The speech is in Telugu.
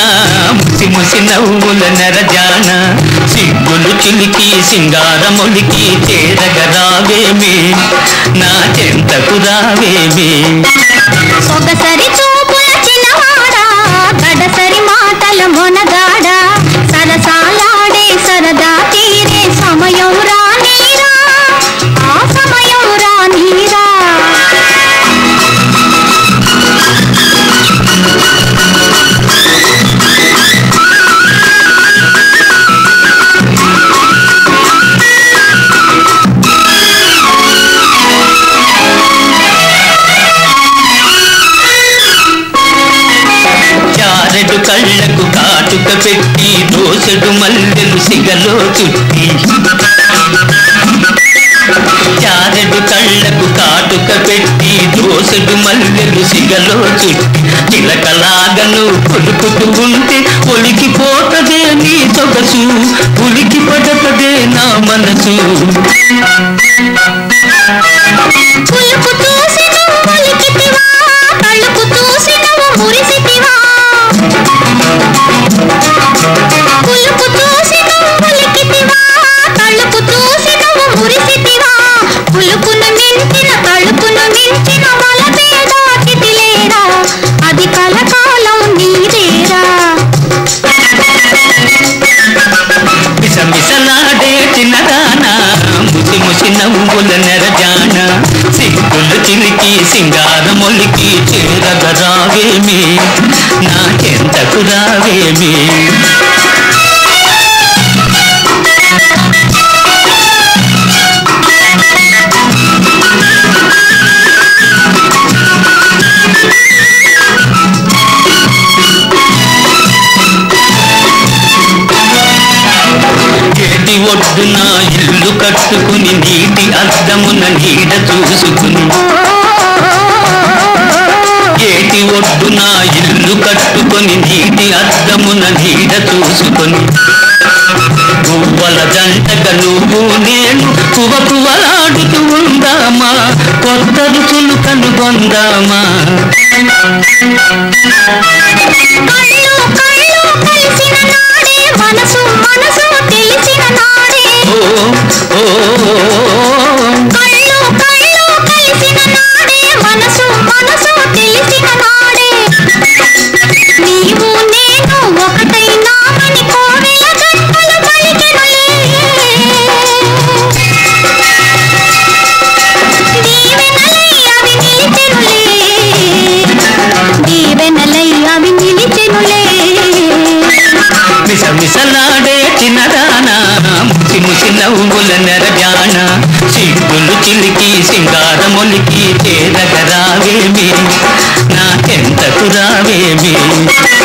ముసి ముసి నవ్వుల నెరజాన సిగ్గులు చిలికి సింగారములికి చేరగరావేమి నా చెంతకు రావేమి సొగసరి చూపుల చిన్నవాడా గడసరి మాటల మొనగాడా సరసాలాడే సరదా తీరే సమయం రానీరా ఆ సమయం రానీరా చారెడు కళ్ళకు కాటుక పెట్టి దోసెడు మల్లెలు సిగలో చుట్టి చారెడు కళ్ళకు కాటుక పెట్టి దోసెడు మల్లెలు సిగలో చుట్టి చిలకలాగను కొలుకుతూ ఉంటే ఒలికిపోతదే నీ సొగసు ఉలికి పడతదే నా మనసు పులుపు చూసి నువ్వు ఒలికితివా తలుపు చూసి నువ్వు మురిసితివా పులుపు చూసి నువ్వు ఒలికితివా తలుపు చూసి నువ్వు మురిసితివా పులుపును మించిన తలుపును మించిన వలపే దాటితిలేరా అది కలకాలం నీదేరా మిసమిసలాడే చిన్నదానా ముసి ముసి నవ్వుల నెరజాన సిగ్గులు చిలికి సింగారమొలికి చేరగరావేమి నా చెంతకు రావేమి ఏటి ఒడ్డున ఇల్లు కట్టుకుని నీటి అద్దమున నీడ చూసుకుని ఏటి ఒడ్డున ఇల్లు కట్టుకొని నీటి అద్దమున నీడ చూసుకొని గువ్వల జంటక నువ్వు నేను కువ కువలాడుతూ ఉందామా కొత్త రుచులు కనుగొందామా కళ్ళు కళ్ళు కలిసిన నాడే మనసు మనసు తెలిసిన నాడే ఓ ఓ, కళ్ళు కళ్ళు కలిసిన నాడే మనసు మనసు తెలిసిన నాడే నీవు నేను ఒకటైనామని కోవెల గంటలు పలికెనులే దీవెనలై అవి నిలిచెనులే దీవెనలై అవి నిలిచెనులే మిసమిసలాడే చిన్నదానా ముసి ముసి నవ్వుల నెరజాన సిగ్గులు చిలికి సింగారమొలికి చేరగరావేమి నాకెంతకు రావేమి